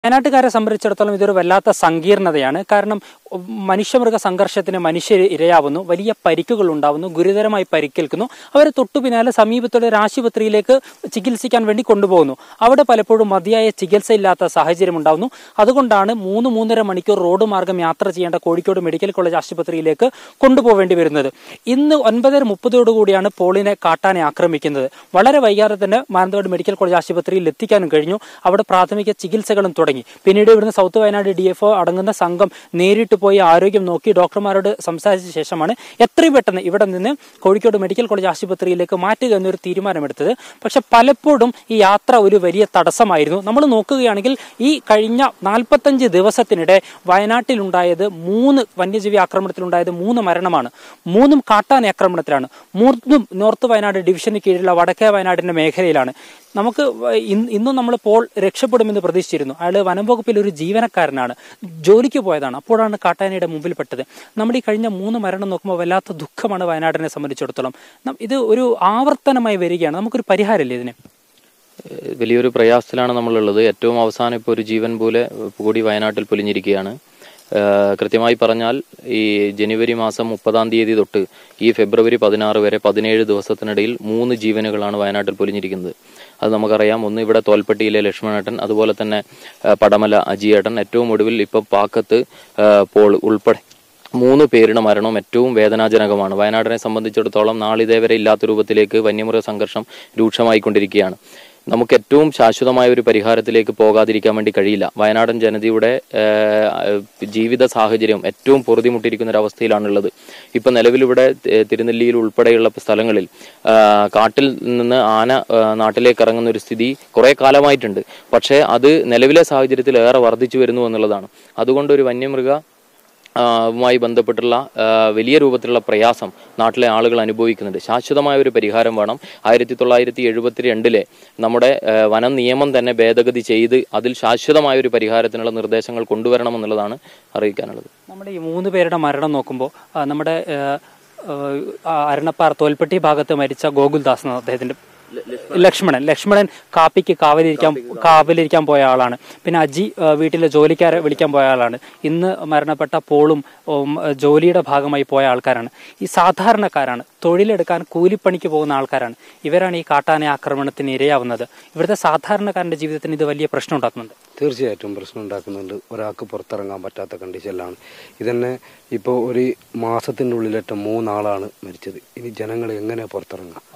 വയനാട്ടുകാരെ സംബന്ധിച്ചിടത്തോളം ഇതൊരു വല്ലാത്ത സങ്കീർണതയാണ് കാരണം ഉം, മനുഷ്യമൃഗ സംഘർഷത്തിന് മനുഷ്യർ ഇരയാവുന്നു വലിയ പരിക്കുകൾ ഉണ്ടാവുന്നു ഗുരുതരമായി പരിക്കേൽക്കുന്നു അവരെ തൊട്ടു പിന്നാലെ സമീപത്തുള്ള ഒരു ആശുപത്രിയിലേക്ക് ചികിത്സിക്കാൻ വേണ്ടി കൊണ്ടുപോകുന്നു അവിടെ പലപ്പോഴും മതിയായ ചികിത്സയില്ലാത്ത സാഹചര്യം ഉണ്ടാവുന്നു അതുകൊണ്ടാണ് മൂന്ന് മൂന്നര മണിക്കൂർ റോഡ് മാർഗം യാത്ര ചെയ്യേണ്ട കോഴിക്കോട് മെഡിക്കൽ കോളേജ് ആശുപത്രിയിലേക്ക് കൊണ്ടുപോവേണ്ടി വരുന്നത് ഇന്ന് ഒൻപതര മുപ്പതോടുകൂടിയാണ് പോളിനെ കാട്ടാനെ ആക്രമിക്കുന്നത് വളരെ വൈകാതെ തന്നെ മാനന്തവാടി മെഡിക്കൽ കോളേജ് ആശുപത്രിയിൽ എത്തിക്കാനും കഴിഞ്ഞു അവിടെ പ്രാഥമിക ചികിത്സകളും തുടങ്ങി പിന്നീട് ഇവിടുന്ന് സൗത്ത് വയനാട് ഡി എഫ് അടങ്ങുന്ന സംഘം നേരിട്ട് പോയി ആരോഗ്യം നോക്കി ഡോക്ടർമാരോട് സംസാരിച്ച ശേഷമാണ് എത്രയും പെട്ടെന്ന് ഇവിടെ നിന്ന് കോഴിക്കോട് മെഡിക്കൽ കോളേജ് ആശുപത്രിയിലേക്ക് മാറ്റുക എന്നൊരു തീരുമാനമെടുത്തത് പക്ഷെ പലപ്പോഴും ഈ യാത്ര ഒരു വലിയ തടസ്സമായിരുന്നു നമ്മൾ നോക്കുകയാണെങ്കിൽ ഈ കഴിഞ്ഞ നാൽപ്പത്തഞ്ച് ദിവസത്തിനിടെ വയനാട്ടിലുണ്ടായത് മൂന്ന് വന്യജീവി ആക്രമണത്തിലുണ്ടായത് മൂന്ന് മരണമാണ് മൂന്നും കാട്ടാന ആക്രമണത്തിലാണ് മൂന്നും നോർത്ത് വയനാട് ഡിവിഷന് കീഴിലുള്ള വടക്കേ വയനാടിന്റെ മേഖലയിലാണ് നമുക്ക് ഇന്ന് ഇന്നും നമ്മൾ പോൾ രക്ഷപ്പെടുമെന്ന് പ്രതീക്ഷിച്ചിരുന്നു അയാൾ വനം വകുപ്പിൽ ഒരു ജീവനക്കാരനാണ് ജോലിക്ക് പോയതാണ് അപ്പോഴാണ് കാട്ടാനയുടെ മുമ്പിൽ പെട്ടത് നമ്മുടെ ഈ കഴിഞ്ഞ മൂന്ന് മരണം നോക്കുമ്പോൾ വല്ലാത്ത ദുഃഖമാണ് വയനാടിനെ സംബന്ധിച്ചിടത്തോളം നം- ഇത് ഒരു ആവർത്തനമായി വരികയാണ് നമുക്കൊരു പരിഹാരമില്ലേ ഇതിന് ഏഹ് വലിയൊരു പ്രയാസത്തിലാണ് നമ്മളുള്ളത് ഏറ്റവും അവസാനം ഇപ്പോൾ ഒരു ജീവൻ പോലെ കൂടി വയനാട്ടിൽ പൊലിഞ്ഞിരിക്കുകയാണ് ഏഹ് കൃത്യമായി പറഞ്ഞാൽ ഈ ജനുവരി മാസം മുപ്പതാം തീയതി തൊട്ട് ഈ ഫെബ്രുവരി പതിനാറ് വരെ പതിനേഴ് ദിവസത്തിനിടയിൽ മൂന്ന് ജീവനുകളാണ് വയനാട്ടിൽ പൊലിഞ്ഞിരിക്കുന്നത് അത് നമുക്കറിയാം ഒന്ന് ഇവിടെ തോൽപ്പെട്ടിയിലെ ലക്ഷ്മണേട്ടൻ അതുപോലെ തന്നെ ഏഹ് പടമല അജിയേട്ടൻ ഏറ്റവും ഒടുവിൽ ഇപ്പം പാക്കത്ത് ഏഹ് പോൾ ഉൾപ്പെടെ മൂന്ന് പേരുടെ മരണവും ഏറ്റവും വേദനാജനകമാണ് വയനാടിനെ സംബന്ധിച്ചിടത്തോളം നാളിതേവരെ ഇല്ലാത്ത രൂപത്തിലേക്ക് വന്യമൃഗ സംഘർഷം രൂക്ഷമായിക്കൊണ്ടിരിക്കുകയാണ് നമുക്ക് ഏറ്റവും ശാശ്വതമായ ഒരു പരിഹാരത്തിലേക്ക് പോകാതിരിക്കാൻ വേണ്ടി കഴിയില്ല വയനാടൻ ജനതയുടെ ഏഹ്, ജീവിത സാഹചര്യം ഏറ്റവും പൊറുതിമുട്ടിയിരിക്കുന്ന ഒരു അവസ്ഥയിലാണുള്ളത് ഇപ്പൊ നിലവിലിവിടെ തി- തിരുനെല്ലിയിൽ ഉൾപ്പെടെയുള്ള സ്ഥലങ്ങളിൽ ആഹ്, കാട്ടിൽ നിന്ന് ആന ആഹ്, നാട്ടിലേക്ക് ഇറങ്ങുന്ന ഒരു സ്ഥിതി കുറെ കാലമായിട്ടുണ്ട് പക്ഷേ അത് നിലവിലെ സാഹചര്യത്തിൽ ഏറെ വർദ്ധിച്ചു വരുന്നു എന്നുള്ളതാണ് അതുകൊണ്ട് ഒരു വന്യമൃഗ ആ, വുമായി ബന്ധപ്പെട്ടുള്ള ആ, വലിയ രൂപത്തിലുള്ള പ്രയാസം നാട്ടിലെ ആളുകൾ അനുഭവിക്കുന്നുണ്ട് ശാശ്വതമായ ഒരു പരിഹാരം വേണം ആയിരത്തി തൊള്ളായിരത്തി എഴുപത്തിരണ്ടിലെ നമ്മുടെ ആ, വനം നിയമം തന്നെ ഭേദഗതി ചെയ്ത് അതിൽ ശാശ്വതമായ ഒരു പരിഹാരത്തിനുള്ള നിർദ്ദേശങ്ങൾ കൊണ്ടുവരണമെന്നുള്ളതാണ് അറിയിക്കാനുള്ളത് നമ്മുടെ ഈ മൂന്ന് പേരുടെ മരണം നോക്കുമ്പോൾ ആ, നമ്മുടെ ആ, ആ, അരണപ്പാറ തോൽപ്പെട്ടി ഭാഗത്ത് മരിച്ച ഗോകുൽദാസ് എന്ന അദ്ദേഹത്തിന്റെ ലക്ഷ്മണൻ ലക്ഷ്മണൻ കാപ്പിക്ക് കാവലിരിക്കാൻ കാവലിരിക്കാൻ പോയ ആളാണ് പിന്നെ അജി ആ, വീട്ടിലെ ജോലിക്കാരെ വിളിക്കാൻ പോയ ആളാണ് ഇന്ന് മരണപ്പെട്ട പോളും ഉം, ജോലിയുടെ ഭാഗമായി പോയ ആൾക്കാരാണ് ഈ സാധാരണക്കാരാണ് തൊഴിലെടുക്കാൻ കൂലിപ്പണിക്ക് പോകുന്ന ആൾക്കാരാണ് ഇവരാണ് ഈ കാട്ടാന ആക്രമണത്തിന് ഇരയാവുന്നത് ഇവിടുത്തെ സാധാരണക്കാരന്റെ ജീവിതത്തിന് ഇത് വലിയ പ്രശ്നം ഉണ്ടാക്കുന്നുണ്ട് തീർച്ചയായിട്ടും പ്രശ്നം ഉണ്ടാക്കുന്നുണ്ട് ഒരാൾക്ക് പുറത്തിറങ്ങാൻ പറ്റാത്ത കണ്ടീഷനിലാണ് ഇതന്നെ ഇപ്പോൾ ഒരു മാസത്തിൻ്റെ ഉള്ളിലേറ്റ മൂന്നാളാണ് മരിച്ചത് ഇനി ജനങ്ങൾ എങ്ങനെ പുറത്തിറങ്ങാം